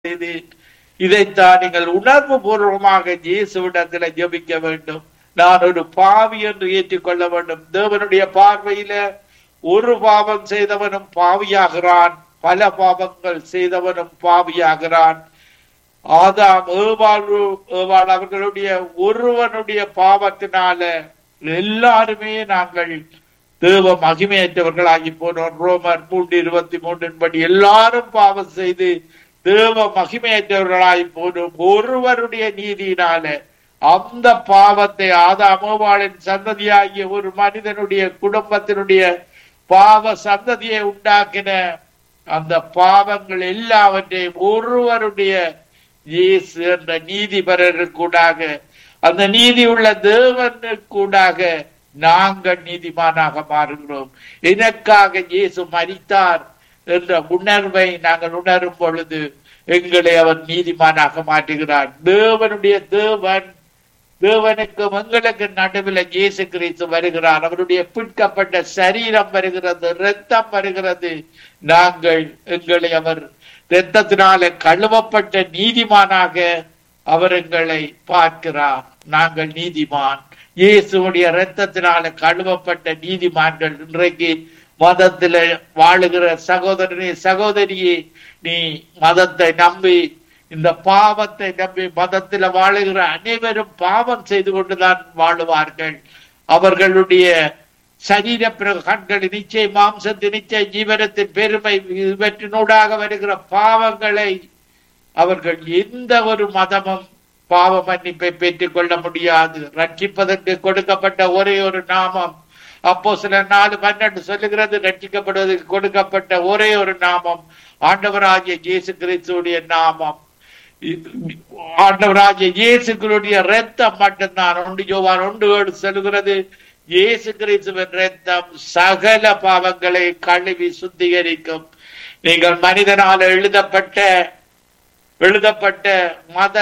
செய்து இதைத்தான் நீங்கள் உணர்வு பூர்வமாக இயேசுவிடத்தில் ஜெபிக்க வேண்டும் நான் ஒரு பாவி என்று ஏற்றுக்கொள்ள வேண்டும் தேவனுடைய பார்வையில ஒரு பாவம் செய்தவனும் பாவியாகிறான் பல பாவங்கள் செய்தவனும் பாவியாகிறான் ஆதாம் ஏவாள் ஏவாள் அவர்களுடைய ஒருவனுடைய பாவத்தினால எல்லாருமே நாங்கள் தேவ மகிமையற்றவர்களாகி போனோம் ரோமர் மூன்று இருபத்தி மூன்றின் படி எல்லாரும் பாவம் செய்து தேவ மகிமையற்றவர்களாய் போனோம் ஒருவருடைய நீதியினால அந்த பாவத்தை ஆதாமோவாளின் சந்ததியாகிய ஒரு மனிதனுடைய குடும்பத்தினுடைய பாவ சந்ததியை உண்டாக்கின அந்த பாவங்கள் எல்லாவற்றையும் ஒருவருடைய இயேசு என்ற நீதிபரருக்கூடாக அந்த நீதி உள்ள தேவனுக்கூடாக நாங்கள் நீதிமானாக மாறுகிறோம் எனக்காக இயேசு மரித்தார் என்ற உணர்வை நாங்கள் உணரும் பொழுது எங்களை அவர் நீதிமானாக மாற்றுகிறார் தேவனுடைய தேவன் தேவனுக்கும் எங்களுக்கு நடுவில் இயேசு கிறிஸ்து வருகிறார் அவருடைய பிற்கப்பட்ட சரீரம் வருகிறது ரத்தம் வருகிறது நாங்கள் எங்களை அவர் ரத்தத்தினால கழுவப்பட்ட நீதிமானாக அவர் எங்களை பார்க்கிறார் நாங்கள் நீதிமான் இயேசுடைய ரத்தத்தினால கழுவப்பட்ட நீதிமான்கள் இன்றைக்கு மதத்துல வாழுகிற சகோதரனே சகோதரியே நீ மதத்தை நம்பி இந்த பாவத்தை நம்பி மதத்துல வாழுகிற அனைவரும் பாவம் செய்து கொண்டுதான் வாழுவார்கள் அவர்களுடைய சரீர கண்கள் நிச்சய மாம்சத்தின் நிச்சய ஜீவனத்தின் பெருமை இவற்றினூடாக வருகிற பாவங்களை அவர்கள் எந்த ஒரு மதமும் பாவ மன்னிப்பை பெற்றுக் கொள்ள முடியாது ரட்சிப்பதற்கு கொடுக்கப்பட்ட ஒரே ஒரு நாமம் அப்போ சில நாலு பன்னெண்டு சொல்லுகிறது ரட்சிக்கப்படுவதற்கு கொடுக்கப்பட்ட ஒரே ஒரு நாமம் ஆண்டவராகிய இயேசு கிறிஸ்துடைய நாமம் ஆண்டவராகிய இயேசுக்களுடைய ரத்தம் மட்டும்தான் ஒன்று யோவான் ஒன்று சொல்லுகிறது இயேசு கிறிஸ்துவின் ரத்தம் சகல பாவங்களை கழுவி சுத்திகரிக்கும் நீங்கள் மனிதனால் எழுதப்பட்ட எழுதப்பட்ட மத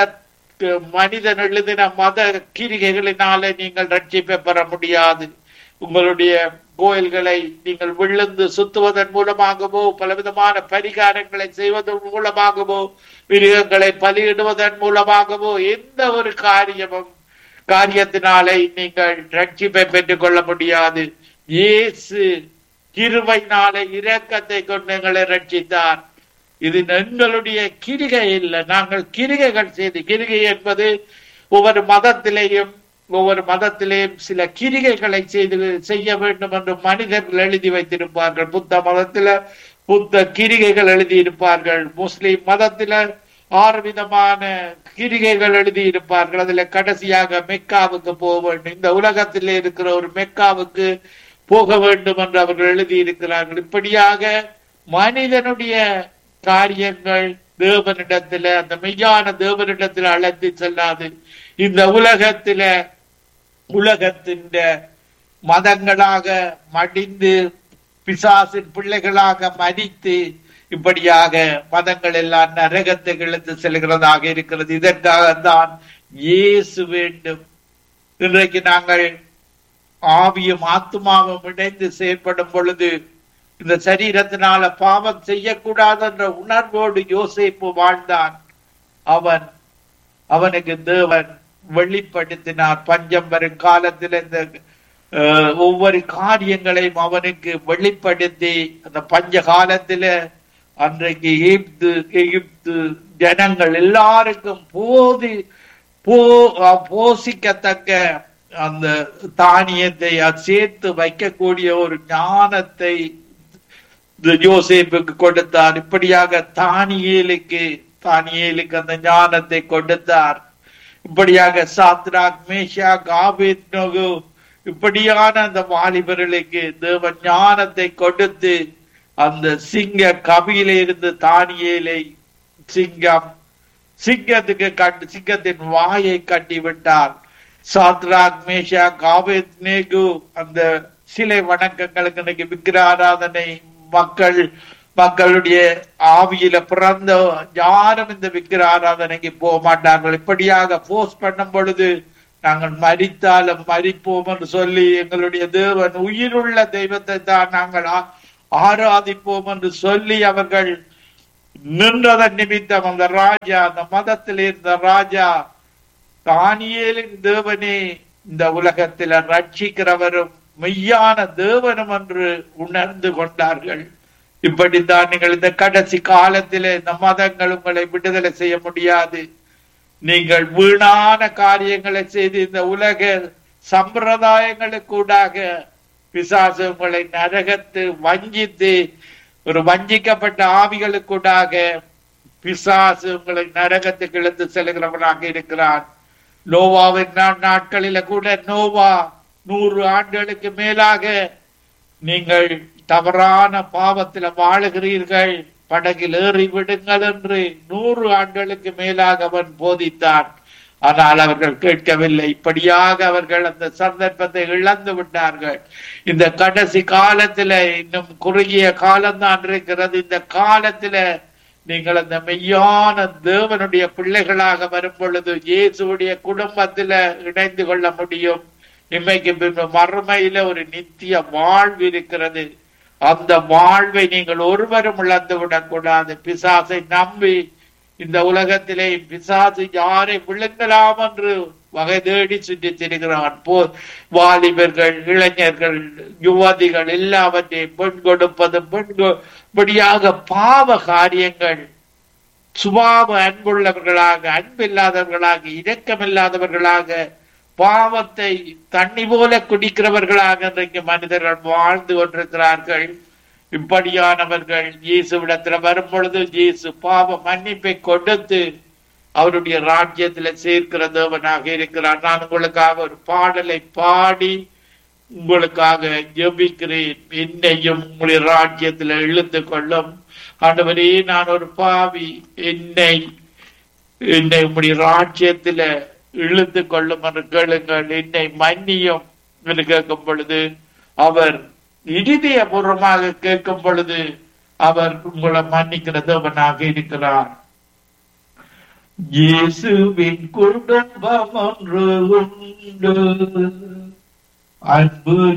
மனிதன் எழுதின மத கிரிகைகளினால நீங்கள் ரட்சிப்பை பெற முடியாது உங்களுடைய கோயில்களை நீங்கள் விழுந்து சுத்துவதன் மூலமாகவோ பலவிதமான பரிகாரங்களை செய்வதன் மூலமாகவோ மிருகங்களை பலியிடுவதன் மூலமாகவோ எந்த ஒரு காரியமும் காரியத்தினாலே நீங்கள் ரட்சிப்பை பெற்றுக் கொள்ள முடியாது இயேசு கிருபையினாலே இரக்கத்தை கொண்டு எங்களை ரட்சித்தார் இது எங்களுடைய கிரிகை இல்லை நாங்கள் கிரிகைகள் செய்து கிரிகை என்பது ஒவ்வொரு மதத்திலேயும் ஒவ்வொரு மதத்திலேயும் சில கிரிகைகளை செய்து செய்ய வேண்டும் என்று மனிதர்கள் எழுதி வைத்திருப்பார்கள் புத்த மதத்தில புத்த கிரிகைகள் எழுதி இருப்பார்கள் முஸ்லிம் மதத்தில ஆறு விதமான கிரிகைகள் எழுதி இருப்பார்கள் அதுல கடைசியாக மெக்காவுக்கு போக வேண்டும் இந்த உலகத்தில் இருக்கிற ஒரு மெக்காவுக்கு போக வேண்டும் என்று அவர்கள் எழுதி இருக்கிறார்கள் இப்படியாக மனிதனுடைய காரியங்கள் தேவனிடத்துல அந்த மெய்யான தேவனிடத்துல அழைத்து செல்லாது இந்த உலகத்தில உலகத்தின் மதங்களாக மடிந்து பிசாசின் பிள்ளைகளாக மதித்து இப்படியாக மதங்கள் எல்லாம் நரகத்தை இழுத்து செல்கிறதாக இருக்கிறது இதற்காகத்தான் இயேசு வேண்டும் இன்றைக்கு நாங்கள் ஆவியும் ஆத்மாவும் இணைந்து செயல்படும் பொழுது இந்த சரீரத்தினால பாவம் செய்யக்கூடாது என்ற உணர்வோடு யோசிப்பு வாழ்ந்தான் அவன் அவனுக்கு தேவன் வெளிப்படுத்தினார் பஞ்சம் வரும் காலத்தில் இந்த ஒவ்வொரு காரியங்களையும் அவனுக்கு வெளிப்படுத்தி அந்த பஞ்ச காலத்தில அன்றைக்கு எகிப்து எகிப்து ஜனங்கள் எல்லாருக்கும் போதி போ போசிக்கத்தக்க அந்த தானியத்தை சேர்த்து வைக்கக்கூடிய ஒரு ஞானத்தை யோசேப்புக்கு கொடுத்தார் இப்படியாக தானியலுக்கு தானியலுக்கு அந்த ஞானத்தை கொடுத்தார் இப்படியாக சாத்ராக் மேஷா காபித் நோகு இப்படியான அந்த வாலிபர்களுக்கு தேவ ஞானத்தை கொடுத்து அந்த சிங்க கபியில இருந்து தானியலை சிங்கம் சிங்கத்துக்கு கண்டு சிங்கத்தின் வாயை கட்டி விட்டார் சாத்ராக் மேஷா காபித் நேகு அந்த சிலை வணக்கங்களுக்கு இன்னைக்கு விக்கிர ஆராதனை மக்கள் மக்களுடைய ஆவியில பிறந்த யாரும் இந்த விக்கிர ஆராதனைக்கு போக மாட்டார்கள் இப்படியாக போஸ்ட் பண்ணும் பொழுது நாங்கள் மறித்தாலும் மறிப்போம் என்று சொல்லி எங்களுடைய தேவன் உயிருள்ள தெய்வத்தை தான் நாங்கள் ஆராதிப்போம் என்று சொல்லி அவர்கள் நின்றதன் நிமித்தம் அந்த ராஜா அந்த மதத்தில் இருந்த ராஜா தானியேலின் தேவனே இந்த உலகத்தில ரட்சிக்கிறவரும் மெய்யான தேவனும் என்று உணர்ந்து கொண்டார்கள் இப்படித்தான் நீங்கள் இந்த கடைசி காலத்திலே இந்த மதங்கள் உங்களை விடுதலை செய்ய முடியாது நீங்கள் வீணான காரியங்களை செய்து இந்த உலக சம்பிரதாயங்களுக்கூடாக பிசாசு உங்களை நரகத்து வஞ்சித்து ஒரு வஞ்சிக்கப்பட்ட ஆவிகளுக்கூடாக பிசாசு உங்களை நரகத்துக்கு இழுத்து செல்கிறவனாக இருக்கிறான் நோவாவின் நா- நாட்களில கூட நோவா நூறு ஆண்டுகளுக்கு மேலாக நீங்கள் தவறான பாவத்தில் வாழுகிறீர்கள் படகில் ஏறி விடுங்கள் என்று நூறு ஆண்டுகளுக்கு மேலாக அவன் போதித்தான் ஆனால் அவர்கள் கேட்கவில்லை இப்படியாக அவர்கள் அந்த சந்தர்ப்பத்தை இழந்து விட்டார்கள் இந்த கடைசி காலத்தில இன்னும் குறுகிய காலம்தான் இருக்கிறது இந்த காலத்தில நீங்கள் அந்த மெய்யான தேவனுடைய பிள்ளைகளாக வரும் பொழுது இயேசுடைய குடும்பத்தில இணைந்து கொள்ள முடியும் இன்மைக்கு பின்பு மறுமையில ஒரு நித்திய வாழ்வு இருக்கிறது அந்த வாழ்வை நீங்கள் ஒருவரும் இழந்து விடக்கூடாது பிசாசை நம்பி இந்த உலகத்திலே பிசாசு யாரை விழுங்கலாம் என்று வகை தேடி சுற்றி திரிகிறான் போ வாலிபர்கள் இளைஞர்கள் யுவதிகள் எல்லாவற்றையும் பெண் கொடுப்பது பெண் கொ- இப்படியாக பாவ காரியங்கள் சுபாவ அன்புள்ளவர்களாக அன்பில்லாதவர்களாக இரக்கமில்லாதவர்களாக பாவத்தை தண்ணி போல குடிக்கிறவர்களாக இன்றைக்கு மனிதர்கள் வாழ்ந்து கொண்டிருக்கிறார்கள் இப்படியானவர்கள் இயேசுவிடத்துல வரும் பொழுது இயேசு பாவ மன்னிப்பை கொடுத்து அவருடைய ராஜ்யத்துல சேர்க்கிற தேவனாக இருக்கிறார் நான் உங்களுக்காக ஒரு பாடலை பாடி உங்களுக்காக ஜெபிக்கிறேன் என்னையும் உங்களுடைய ராஜ்யத்துல இழுத்து கொள்ளும் ஆண்டவரே நான் ஒரு பாவி என்னை என்னை உம்முடைய ராஜ்யத்தில இழுத்து கொள்ளும் என்று கேளுங்கள் என்னை மன்னியும் என்று கேட்கும் பொழுது அவர் இதயபூர்வமாக கேட்கும் பொழுது அவர் உங்களை மன்னிக்கிற தேவனாக இருக்கிறார் இயேசுவின் குடும்பம் ஒன்று உண்டு அன்பு